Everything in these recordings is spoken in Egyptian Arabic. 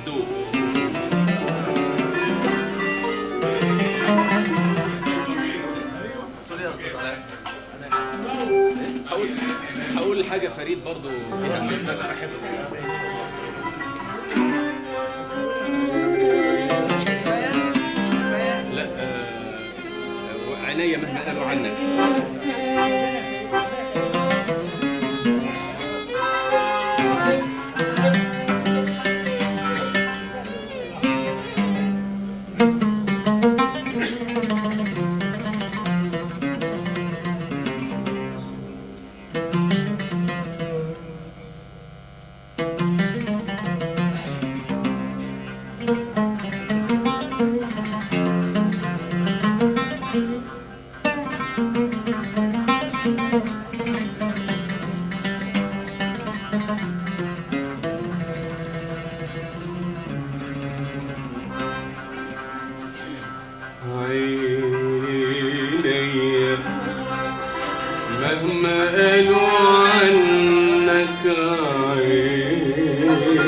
تدوب سوري يا استاذ علاء هقول هقول حاجه فريد برضو فيها من لا آه، عينيا مهما قالوا عنك عيني مهما قالوا عنك عيني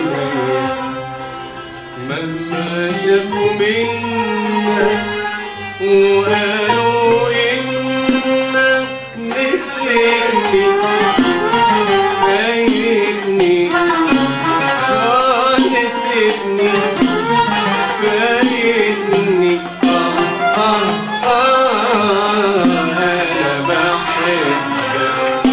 مهما شافوا منك وقالوا انك نسيتني فايتني اه نسيتني فايتني آه آه آه أنا بحبك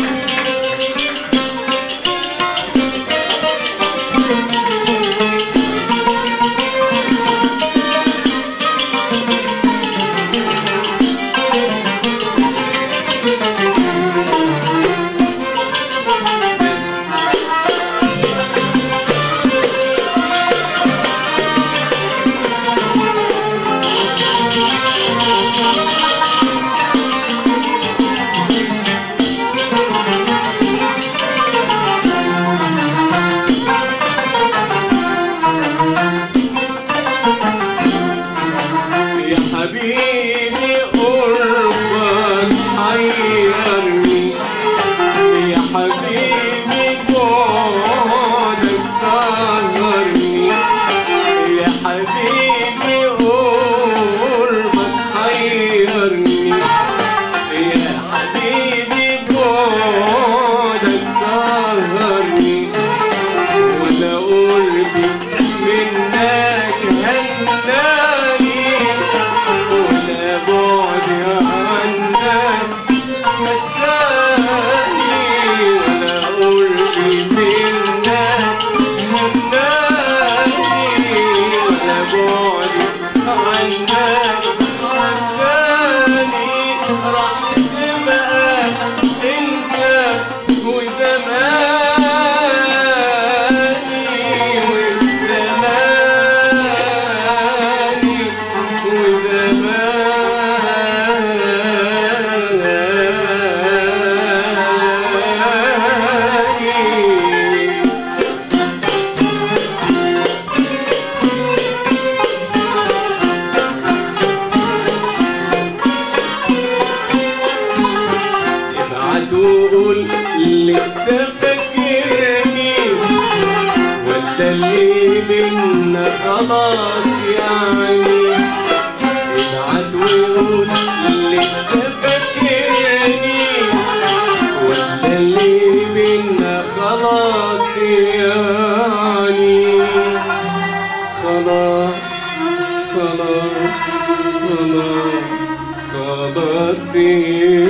يا حبيبي قربك حيرني يا حبيبي بعدك سهرني يا حبيبي قربك حيرني يا حبيبي بعدك سهرني ولا قربي منك هناني ولا بعدي عنك نساني ولا قربي منك هناني ولا بعدي عنك نساني راح تبقى انت وزماني وزماني وزماني ابعت وقول لسه فاكرني ولا اللي بينا خلاص يعني ابعت وقول لسه فاكرني ولا اللي بينا خلاص يعني خلاص خلاص خلاص خلاص